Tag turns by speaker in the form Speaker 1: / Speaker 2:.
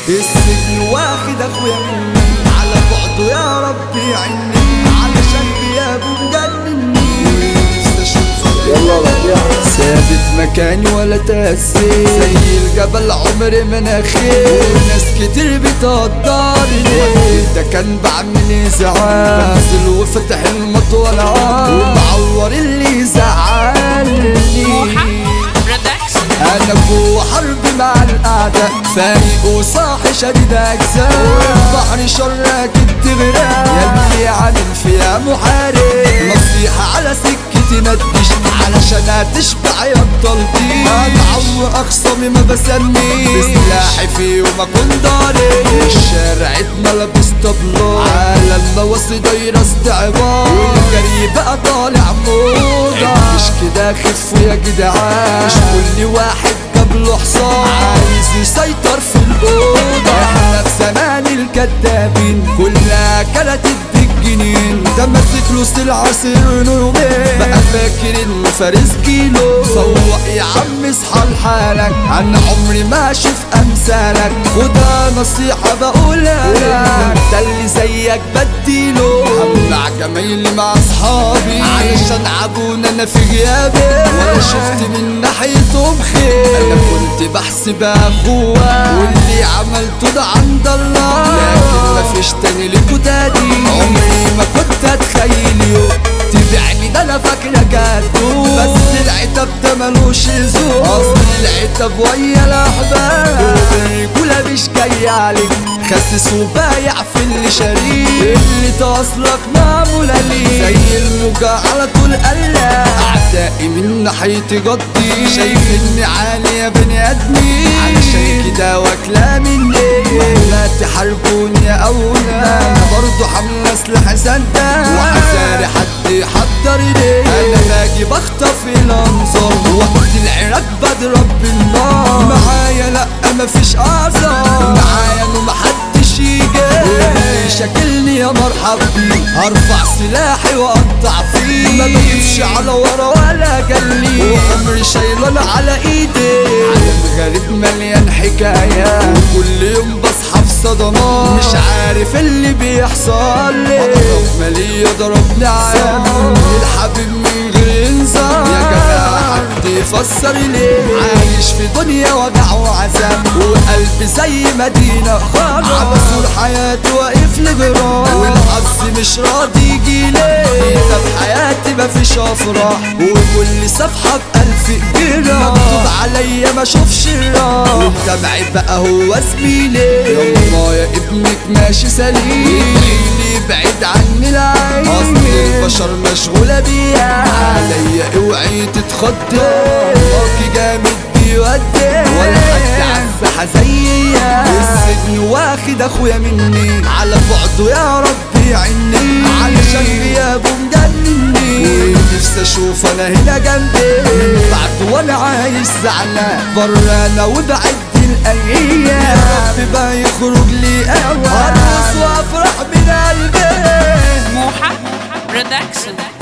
Speaker 1: السجن واخد اخويا مني على بعده يا رب يعيني علشان غيابه مجنني ونفسي اشوفه
Speaker 2: يلا ربيع
Speaker 1: ثابت مكاني ولا تأسيس زي الجبل عمري مناخير ناس كتير بتقدرني ده كان بعمل ازعاج بنزل وفتح المطوة وبعور اللي زعلني
Speaker 3: Production.
Speaker 1: انا جوه حرب مع الاعداء فايق وصاحي شديد اجزاء بحر شرك التغراب يلي عامل فيها محارب نصيحة على سكتي ما تجيش علشان هتشبع يا التلطيش ادعو اخصامي ما بسميش بسلاحي في يوم اكون ضارب الشارع اتملى باسطبلات على المواصي دايرة استعبار والجري بقى طالع موضة مش كده خفوا يا جدعان مش كل واحد جاب له حصان عايز يسيطر في الأوضة احنا في زمان الكدابين كلها كلت بالجنين ده ماسك له سلعة سر يومين بقى فاكر انه فارس كيلو فوق يا عم اصحى لحالك انا عمري ما اشوف امثالك وده نصيحة بقولها لك انت اللي زيك بديله همنع جمايلي مع اصحابي علشان عبونا انا في غيابي ولا شفت من ناحيتهم خير انا كنت بحسب اخوة واللي عملته ده عند الله لكن مفيش تاني ليكوا تاني عمري ما كنت اتخيل يوم تبيعني ده انا فاكرك هتدوم بس العتاب ده ملوش ذوق اصل العتاب ويا الاحباب الرجولة مش جاية عليك خسس وبايع في اللي شريك اللي تصلك معمولة ليك زي الموجة على طول قلق اعدائي من ناحيتي جدي شايف اني عالي يا بني ادمي علشان كده واكلة مني مهما تحاربوني يا اولا انا برضه حامل سلاح سنة وحساري حد يحضر لي انا باجي بخطف الانظار وقت العراق بضرب بالنار معايا لا مفيش اعذار معايا انه محدش يجي شكلني يا مرحب بيه هرفع سلاحي واقطع فيه ما بجيبش على ورا ولا جلي وعمري شايله انا على ايدي عالم غريب مليان حكايات وكل يوم بصحى في صدمات مش عارف اللي بيحصل لي اضرب مالي ضربني عام الحبيب من غير انذار يا جماعه حد يفسر ليه عايش في دنيا وجع وعذاب وقلبي زي مدينة خراب عبسور حياتي واقف لجرام والحظ مش راضي يجيلي ده بحياتي مفيش افراح وكل صفحة بألف جرام مكتوب عليا ما اشوفش الراح والدمع بقى هو زميلي يلا يا ابنك ماشي سليم ادعيلي بعيد عني العين اصل البشر مشغولة بيا عليا اوعي تتخضي وراكي جامد بيودي ولا حد عالساحة زيا السجن واخد اخويا مني على بعده يا رب يعيني علشان غيابه مجنني ونفسي اشوف انا هنا جنبي من بعده وانا عايش زعلان بره انا وبعد الايام يا رب بقى يخرج لي اوان ارقص وافرح من قلبي
Speaker 3: Moha Production.